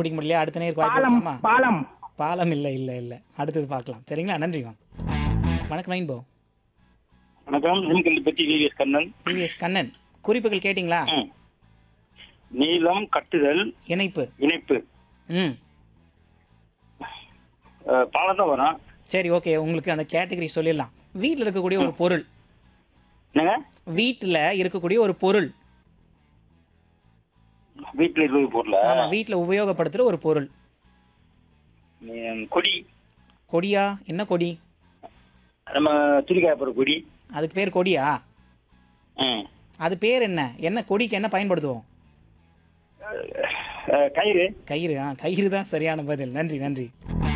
கண்டுபிடிக்க முடியல அடுத்த நேருக்கு வாய்ப்பு பாலம் கொடுக்கலாமா பாலம் பாலம் இல்லை இல்லை இல்லை அடுத்தது பார்க்கலாம் சரிங்களா நன்றிமா வணக்கம் ரெயின்போ வணக்கம் நிம்கல்லி பற்றி விவிஎஸ் கண்ணன் டிவிஎஸ் கண்ணன் குறிப்புகள் கேட்டிங்களா ம். நீளம் கட்டுதல் இணைப்பு இணைப்பு ம் அஹ், பாலம் தான் வரும் சரி ஓகே உங்களுக்கு அந்த கேட்டகரி சொல்லிடலாம் வீட்டில் இருக்கக்கூடிய ஒரு பொருள் என்னங்க வீட்டில் இருக்கக்கூடிய ஒரு பொருள் வீட்டில் இருக்கிற பொருள ஆமாம் வீட்டில் உபயோகப்படுத்துகிற ஒரு பொருள் கொடி கொடியா என்ன கொடி நம்ம துணிக்காய போகிற கொடி அதுக்கு பேர் கொடியா ம். அது பேர் என்ன என்ன கொடிக்கு என்ன பயன்படுத்துவோம் அஹ், கயிறு கயிறு ஆ கயிறு தான் சரியான பதில் நன்றி நன்றி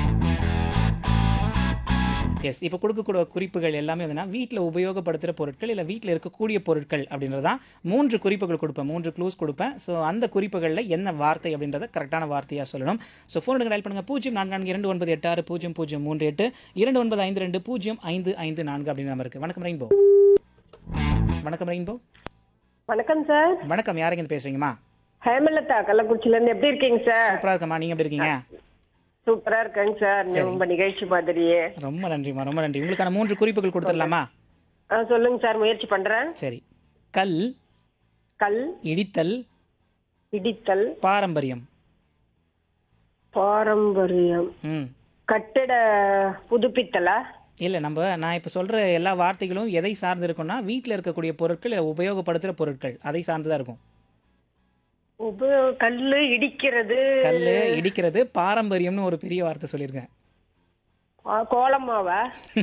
எஸ் இப்போ கொடுக்கக்கூடிய குறிப்புகள் எல்லாமே வந்துன்னா வீட்டில் உபயோகப்படுத்துகிற பொருட்கள் இல்லை வீட்டில் இருக்கக்கூடிய பொருட்கள் அப்படின்றதான் மூன்று குறிப்புகள் கொடுப்பேன் மூன்று க்ளூஸ் கொடுப்பேன் ஸோ அந்த குறிப்புகளில் என்ன வார்த்தை அப்படின்றத கரெக்டான வார்த்தையாக சொல்லணும் ஸோ ஃபோன் டயல் பண்ணுங்கள் பூஜ்ஜியம் நான்கு நான்கு இரண்டு ஒன்பது எட்டு ஆறு பூஜ்ஜியம் பூஜ்ஜியம் மூன்று எட்டு இரண்டு ஒன்பது ஐந்து ரெண்டு பூஜ்ஜியம் ஐந்து ஐந்து நான்கு அப்படின்னு நம்பர் இருக்குது வணக்கம் ரெயின்போ வணக்கம் ரெயின்போ வணக்கம் சார் வணக்கம் யாருங்க இருந்து பேசுறீங்கம்மா ஹேமலதா கள்ளக்குறிச்சில இருந்து எப்படி இருக்கீங்க சார் சூப்பராக இருக்கம்மா நீங்கள் எப்படி இருக்கீங்க சூப்பரா இருக்கேங்க சார் ரொம்ப நிகழ்ச்சி மாதிரியே ரொம்ப நன்றிம்மா ரொம்ப நன்றி உங்களுக்கான மூன்று குறிப்புகள் கொடுத்துடலாமா ஆ, சொல்லுங்க சார் முயற்சி பண்றேன் சரி கல் கல் இடித்தல் இடித்தல் பாரம்பரியம் பாரம்பரியம் ம் கட்டிட புதுப்பித்தலா இல்லை நம்ம நான் இப்போ சொல்கிற எல்லா வார்த்தைகளும் எதை சார்ந்து இருக்கும்னா வீட்டில் இருக்கக்கூடிய பொருட்கள் இல்லை உபயோகப்படுத்துகிற பொருட்கள் அதை சார்ந்து தான் இருக்கும் உப கல்லு இடிக்கிறது கல் இடிக்கிறது பாரம்பரியம்னு ஒரு பெரிய வார்த்தை சொல்லியிருக்கேன் ஆ, கோலமாவா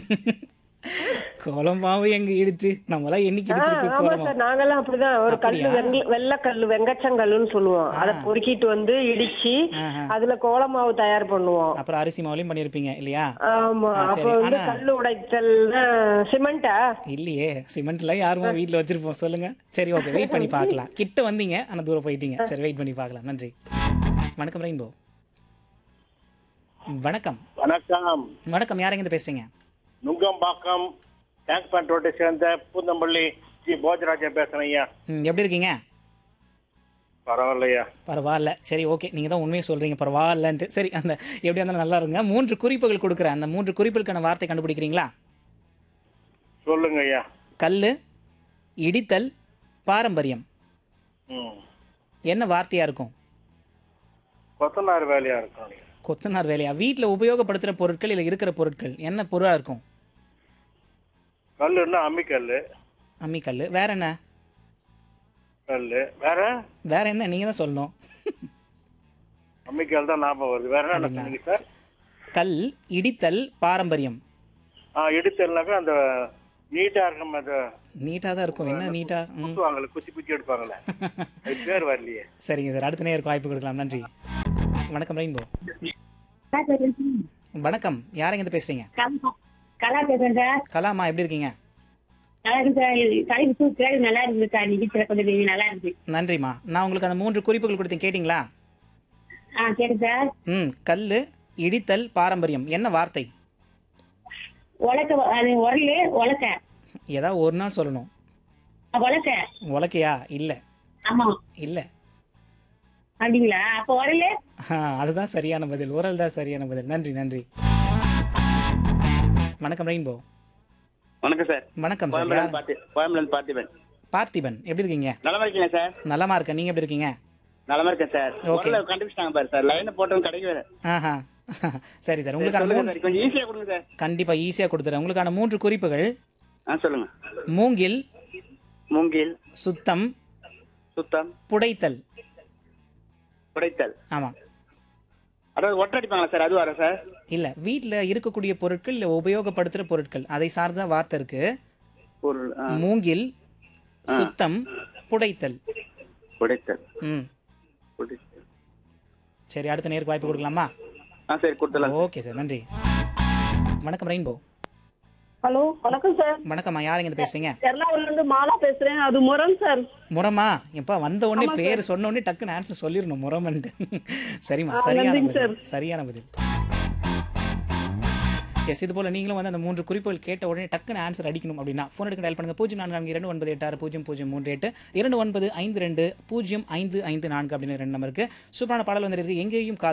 கோலமாவு எங்க இடிச்சு நம்மளாம் என்னைக்கு ஆ, இடிச்சிருக்கு ஆமா கோலமாவு சார் நாங்கெல்லாம் அப்படிதான் ஒரு கல்லு அப்படியா? வெங்க வெள்ளை கல்லு வெங்கச்சங்கல்லுன்னு சொல்லுவோம் அதை பொறுக்கிட்டு வந்து இடிச்சு ஆஹா. அதுல கோலமாவு தயார் பண்ணுவோம் அப்புறம் அரிசி மாவுலையும் பண்ணியிருப்பீங்க இல்லையா ஆமா ஆ, அப்ப சரி. வந்து ஆனா- கல்லு உடைத்தல் சிமெண்டா இல்லையே சிமெண்ட்லாம் யாருமா வீட்டில் வச்சிருப்போம் சொல்லுங்க சரி ஓகே வெயிட் பண்ணி பார்க்கலாம் கிட்ட வந்தீங்க ஆனால் தூரம் போயிட்டீங்க சரி வெயிட் பண்ணி பார்க்கலாம் நன்றி வணக்கம் ரெயின்போ வணக்கம் வணக்கம் வணக்கம் யாருங்க இருந்து பேசுறீங்க நுங்கம்பாக்கம் டேங்க் பேண்ட் ரோட்டை சேர்ந்த பூந்தம்பள்ளி ஜி போஜராஜா பேசுறேன் ஐயா ம், எப்படி இருக்கீங்க பரவாயில்லையா பரவாயில்ல சரி ஓகே நீங்கள் தான் உண்மையை சொல்கிறீங்க பரவாயில்லன்ட்டு சரி அந்த எப்படியா இருந்தாலும் நல்லா இருங்க மூன்று குறிப்புகள் கொடுக்குறேன் அந்த மூன்று குறிப்புகளுக்கான வார்த்தை கண்டுபிடிக்கிறீங்களா சொல்லுங்க ஐயா கல் இடித்தல் பாரம்பரியம் ம் என்ன வார்த்தையாக இருக்கும் கொத்தனார் வேலையா இருக்கும் கொத்தனார் வேலையா வீட்டில் உபயோகப்படுத்துகிற பொருட்கள் இல்லை இருக்கிற பொருட்கள் என்ன பொருளாக இருக்கும் கல்லுன்னா அம்மிக்கல் அம்மிக்கல் வேற என்ன கல் வேற வேற என்ன நீங்கள் தான் சொல்லணும் அம்மிக்கல் தான் ஞாபகம் வருது வேற என்ன சொன்னீங்க சார் கல் இடித்தல் பாரம்பரியம் ஆ எடுத்தல்னாக்கா அந்த நீட்டா இருக்கும் அந்த நீட்டாக தான் இருக்கும் என்ன நீட்டாக ம் குத்துவாங்கல்ல குச்சி குச்சி எடுப்பாங்களே அது பேர் வரலையே சரிங்க சார் அடுத்த நேருக்கு வாய்ப்பு கொடுக்கலாம் நன்றி வணக்கம் ரெயின்போ வணக்கம் யாருங்க இருந்து பேசுறீங்க கலா பேசுறேன் சார் கலாமா எப்படி இருக்கீங்க நல்லா இருக்கு சார் தலைப்பு சூப்பராக நல்லா இருக்கு சார் நிகழ்ச்சியில் கொஞ்சம் நீங்க நல்லா இருக்கு நன்றிம்மா நான் உங்களுக்கு அந்த மூன்று குறிப்புகள் கொடுத்தேன் கேட்டிங்களா ஆ சரி சார் ம் கல் இடித்தல் பாரம்பரியம் என்ன வார்த்தை உலக்க அது உரலு உலக்க ஏதாவது ஒரு நாள் சொல்லணும் உலக்க உலக்கையா இல்லை ஆமா இல்லை அப்படிங்களா அப்ப உரலு அதுதான் சரியான பதில் உரல் தான் சரியான பதில் நன்றி நன்றி வணக்கம் ரெயின்போ வணக்கம் சார் வணக்கம் சார் யார்? பார்த்தி கோயம்புலேருந்து பார்த்திபன் பார்த்திபன் எப்படி இருக்கீங்க நலமா இருக்கீங்க சார் நலமா இருக்கேன் நீங்க எப்படி இருக்கீங்க நலமா இருக்கேன் சார் Okay. முதல்ல கண்டுபிடிச்சாங்க பாரு சார் லைனை போட்டவங்க கிடைக்கவே ஆஹா சரி சார் உங்களுக்கான சொல்லுங்க மூன்று சார் கொஞ்சம் ஈஸியா கொடுங்க சார் கண்டிப்பா ஈஸியா கொடுத்துறேன் உங்களுக்கான மூன்று குறிப்புகள் ஆ சொல்லுங்க மூங்கில் மூங்கில் சுத்தம் சுத்தம் புடைத்தல் புடைத்தல் ஆமா அதாவது ஒட்டடிப்பாங்களா சார் அது வர சார் இல்ல வீட்ல இருக்கக்கூடிய பொருட்கள் இல்ல உபயோகப்படுத்துற பொருட்கள் அதை சார்ந்த வார்த்தை இருக்கு பொருள் ஆ, மூங்கில் சுத்தம் புடைத்தல் புடைத்தல் ம் புடைத்தல் சரி அடுத்த நேருக்கு வாய்ப்பு கொடுக்கலாமா ஆ சரி கொடுத்துலாம் ஓகே சார் நன்றி வணக்கம் ரெயின்போ ஹலோ வணக்கம் சார் வணக்கம்மா யாருங்க இருந்து பேசுறீங்க எர்ணாகுளம்ல இருந்து மாலா பேசுறேன் அது முரண் சார் முரமா எப்பா வந்த உடனே பேர் சொன்ன உடனே டக்குன்னு ஆன்சர் சொல்லிடணும் முரமன்ட்டு சரிம்மா ஆ, சரியான நன்றிங்க பதில் சரியான பதில் எஸ் இது போல நீங்களும் வந்து அந்த மூன்று குறிப்புகள் கேட்ட உடனே டக்குன்னு ஆன்சர் அடிக்கணும் அப்படின்னா ஃபோன் எடுக்க டயல் பண்ணுங்க பூஜ்ஜியம் நான்கு நான்கு இரண்டு ஒன்பது எட்டு ஆறு பூஜ்ஜியம் பூஜ்ஜியம் மூன்று எட்டு இரண்டு ஒன்பது ஐந்து ரெண்டு பூஜ்ஜியம் ஐந்து ஐந்து நான்கு அப்படின்னு ரெண்டு நம்பருக்கு சூப்பரான பாடல் வந்திருக்கு எங்கேயும் காதல்